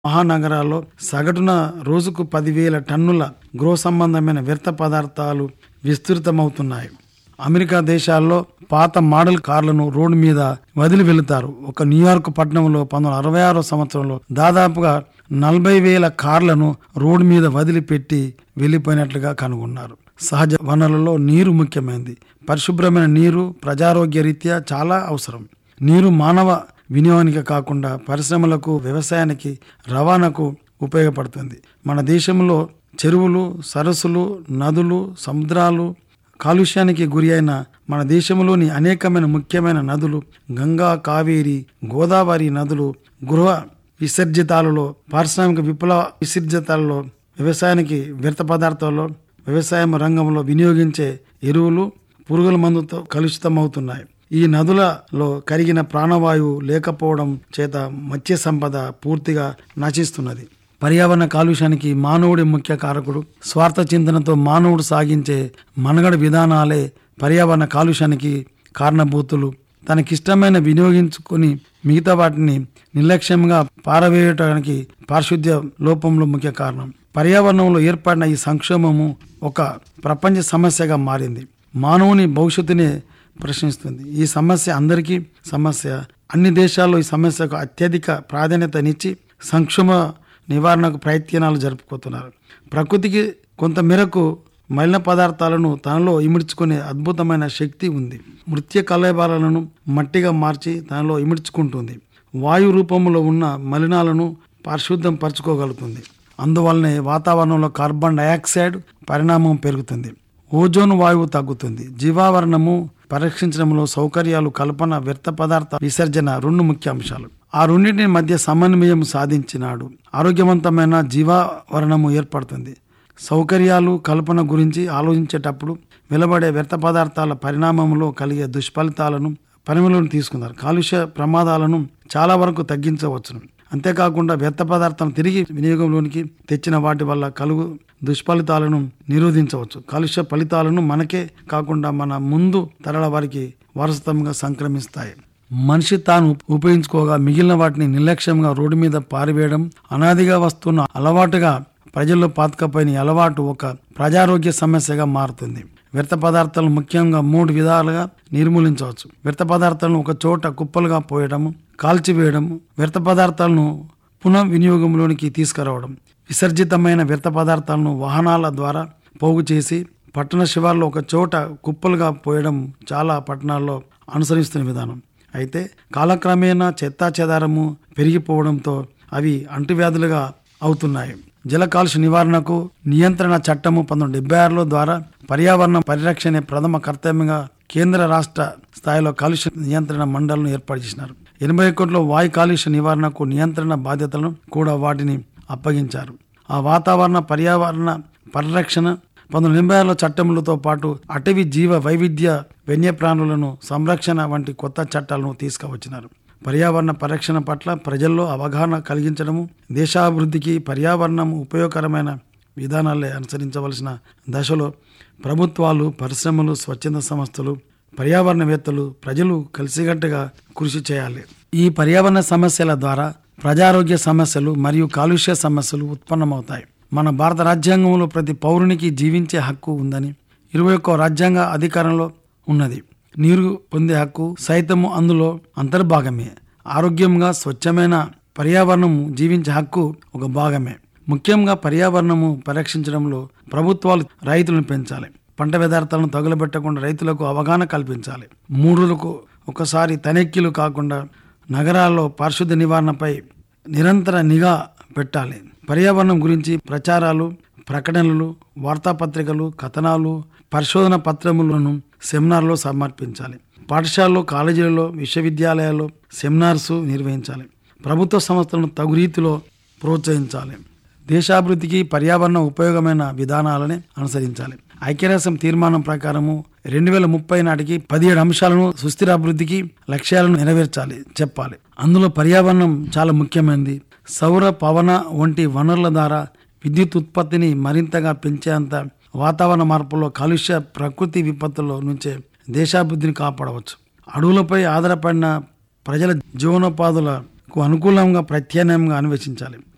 మహానగరాల్లో సగటున రోజుకు పదివేల టన్నుల గృహ సంబంధమైన వ్యర్థ పదార్థాలు విస్తృతమవుతున్నాయి అమెరికా దేశాల్లో పాత మోడల్ కార్లను రోడ్డు మీద వదిలి వెళుతారు ఒక న్యూయార్క్ పట్టణంలో పంతొమ్మిది అరవై ఆరో సంవత్సరంలో దాదాపుగా నలభై వేల కార్లను రోడ్డు మీద వదిలిపెట్టి వెళ్ళిపోయినట్లుగా కనుగొన్నారు సహజ వనరులలో నీరు ముఖ్యమైనది పరిశుభ్రమైన నీరు ప్రజారోగ్య రీత్యా చాలా అవసరం నీరు మానవ వినియోగానికి కాకుండా పరిశ్రమలకు వ్యవసాయానికి రవాణాకు ఉపయోగపడుతుంది మన దేశంలో చెరువులు సరస్సులు నదులు సముద్రాలు కాలుష్యానికి గురి అయిన మన దేశంలోని అనేకమైన ముఖ్యమైన నదులు గంగా కావేరి గోదావరి నదులు గృహ విసర్జితాలలో పారిశ్రామిక విప్లవ విసర్జితాలలో వ్యవసాయానికి వ్యర్థ పదార్థాల్లో వ్యవసాయం రంగంలో వినియోగించే ఎరువులు పురుగుల మందుతో కలుషితమవుతున్నాయి ఈ నదులలో కరిగిన ప్రాణవాయువు లేకపోవడం చేత మత్స్య సంపద పూర్తిగా నశిస్తున్నది పర్యావరణ కాలుష్యానికి మానవుడి ముఖ్య కారకుడు స్వార్థ చింతనతో మానవుడు సాగించే మనుగడ విధానాలే పర్యావరణ కాలుష్యానికి కారణభూతులు తనకిష్టమైన వినియోగించుకొని మిగతా వాటిని నిర్లక్ష్యంగా పారవేయటానికి పారిశుద్ధ్య లోపంలో ముఖ్య కారణం పర్యావరణంలో ఏర్పడిన ఈ సంక్షోభము ఒక ప్రపంచ సమస్యగా మారింది మానవుని భవిష్యత్తునే ప్రశ్నిస్తుంది ఈ సమస్య అందరికీ సమస్య అన్ని దేశాల్లో ఈ సమస్యకు అత్యధిక ప్రాధాన్యతనిచ్చి సంక్షోభ నివారణకు ప్రయత్నాలు జరుపుకుంటున్నారు ప్రకృతికి కొంత మేరకు మలిన పదార్థాలను తనలో ఇమిడ్చుకునే అద్భుతమైన శక్తి ఉంది మృత్య కలయబాలను మట్టిగా మార్చి తనలో ఇమిడ్చుకుంటుంది వాయు రూపంలో ఉన్న మలినాలను పరిశుద్ధం పరచుకోగలుగుతుంది అందువల్లనే వాతావరణంలో కార్బన్ డయాక్సైడ్ పరిణామం పెరుగుతుంది ఓజోన్ వాయువు తగ్గుతుంది జీవావరణము పరీక్షించడంలో సౌకర్యాలు కల్పన వ్యర్థ పదార్థ విసర్జన రెండు ముఖ్య అంశాలు ఆ రెండింటి మధ్య సమన్వయం సాధించినాడు ఆరోగ్యవంతమైన జీవావరణము ఏర్పడుతుంది సౌకర్యాలు కల్పన గురించి ఆలోచించేటప్పుడు వెలువడే వ్యర్థ పదార్థాల పరిణామంలో కలిగే దుష్ఫలితాలను పరిమళను తీసుకున్నారు కాలుష్య ప్రమాదాలను చాలా వరకు తగ్గించవచ్చును అంతేకాకుండా వ్యర్థ పదార్థాలను తిరిగి వినియోగంలోనికి తెచ్చిన వాటి వల్ల కలుగు దుష్ఫలితాలను నిరోధించవచ్చు కాలుష్య ఫలితాలను మనకే కాకుండా మన ముందు తరల వారికి వారసత్వంగా సంక్రమిస్తాయి మనిషి తాను ఉపయోగించుకోగా మిగిలిన వాటిని నిర్లక్ష్యంగా రోడ్డు మీద పారివేయడం అనాదిగా వస్తున్న అలవాటుగా ప్రజల్లో పాతకపోయిన ఈ అలవాటు ఒక ప్రజారోగ్య సమస్యగా మారుతుంది వ్యర్థ పదార్థాలను ముఖ్యంగా మూడు విధాలుగా నిర్మూలించవచ్చు వ్యర్థ పదార్థాలను ఒక చోట కుప్పలుగా పోయడము కాల్చివేయడము వ్యర్థ పదార్థాలను పునః వినియోగంలోనికి తీసుకురావడం విసర్జితమైన వ్యర్థ పదార్థాలను వాహనాల ద్వారా పోగు చేసి పట్టణ శివార్లో ఒక చోట కుప్పలుగా పోయడం చాలా పట్టణాల్లో అనుసరిస్తున్న విధానం అయితే కాలక్రమేణా చెత్తా చెదారము పెరిగిపోవడంతో అవి అంటువ్యాధులుగా అవుతున్నాయి జల కాలుష్య నివారణకు నియంత్రణ చట్టము పంతొమ్మిది డెబ్బై ఆరులో ద్వారా పర్యావరణ పరిరక్షణ ప్రథమ కర్తవ్యంగా కేంద్ర రాష్ట్ర స్థాయిలో కాలుష్య నియంత్రణ మండలను ఏర్పాటు చేసినారు ఎనభై ఒకటిలో వాయు కాలుష్య నివారణకు నియంత్రణ బాధ్యతలను కూడా వాటిని అప్పగించారు ఆ వాతావరణ పర్యావరణ పరిరక్షణ పంతొమ్మిది ఎనభై ఆరులో చట్టములతో పాటు అటవీ జీవ వైవిధ్య వన్యప్రాణులను సంరక్షణ వంటి కొత్త చట్టాలను తీసుకువచ్చినారు పర్యావరణ పరిరక్షణ పట్ల ప్రజల్లో అవగాహన కలిగించడము దేశాభివృద్ధికి పర్యావరణం ఉపయోగకరమైన విధానాలే అనుసరించవలసిన దశలో ప్రభుత్వాలు పరిశ్రమలు స్వచ్ఛంద సంస్థలు పర్యావరణవేత్తలు ప్రజలు కలిసికట్టుగా కృషి చేయాలి ఈ పర్యావరణ సమస్యల ద్వారా ప్రజారోగ్య సమస్యలు మరియు కాలుష్య సమస్యలు ఉత్పన్నమవుతాయి మన భారత రాజ్యాంగంలో ప్రతి పౌరునికి జీవించే హక్కు ఉందని ఇరవై ఒక్క రాజ్యాంగ అధికారంలో ఉన్నది నీరు పొందే హక్కు సైతము అందులో అంతర్భాగమే ఆరోగ్యంగా స్వచ్ఛమైన పర్యావరణము జీవించే హక్కు ఒక భాగమే ముఖ్యంగా పర్యావరణము పరిరక్షించడంలో ప్రభుత్వాలు రైతులను పెంచాలి పంట వ్యర్థాలను తగులబెట్టకుండా రైతులకు అవగాహన కల్పించాలి మూడులకు ఒకసారి తనిఖీలు కాకుండా నగరాల్లో పారిశుద్ధ్య నివారణపై నిరంతర నిఘా పెట్టాలి పర్యావరణం గురించి ప్రచారాలు ప్రకటనలు వార్తాపత్రికలు కథనాలు పరిశోధన పత్రములను సెమినార్లో సమర్పించాలి పాఠశాలలో కాలేజీలలో విశ్వవిద్యాలయాల్లో సెమినార్స్ నిర్వహించాలి ప్రభుత్వ సంస్థలను తగు రీతిలో ప్రోత్సహించాలి దేశాభివృద్ధికి పర్యావరణ ఉపయోగమైన విధానాలని అనుసరించాలి ఐక్యరాజ్యం తీర్మానం ప్రకారము రెండు వేల ముప్పై నాటికి పదిహేడు అంశాలను సుస్థిర అభివృద్ధికి లక్ష్యాలను నెరవేర్చాలి చెప్పాలి అందులో పర్యావరణం చాలా ముఖ్యమైనది సౌర పవన వంటి వనరుల ద్వారా విద్యుత్ ఉత్పత్తిని మరింతగా పెంచేంత వాతావరణ మార్పులో కాలుష్య ప్రకృతి విపత్తుల నుంచే దేశాభివృద్ధిని కాపాడవచ్చు అడవులపై ఆధారపడిన ప్రజల జీవనోపాధులకు అనుకూలంగా ప్రత్యామ్నాయంగా అన్వేషించాలి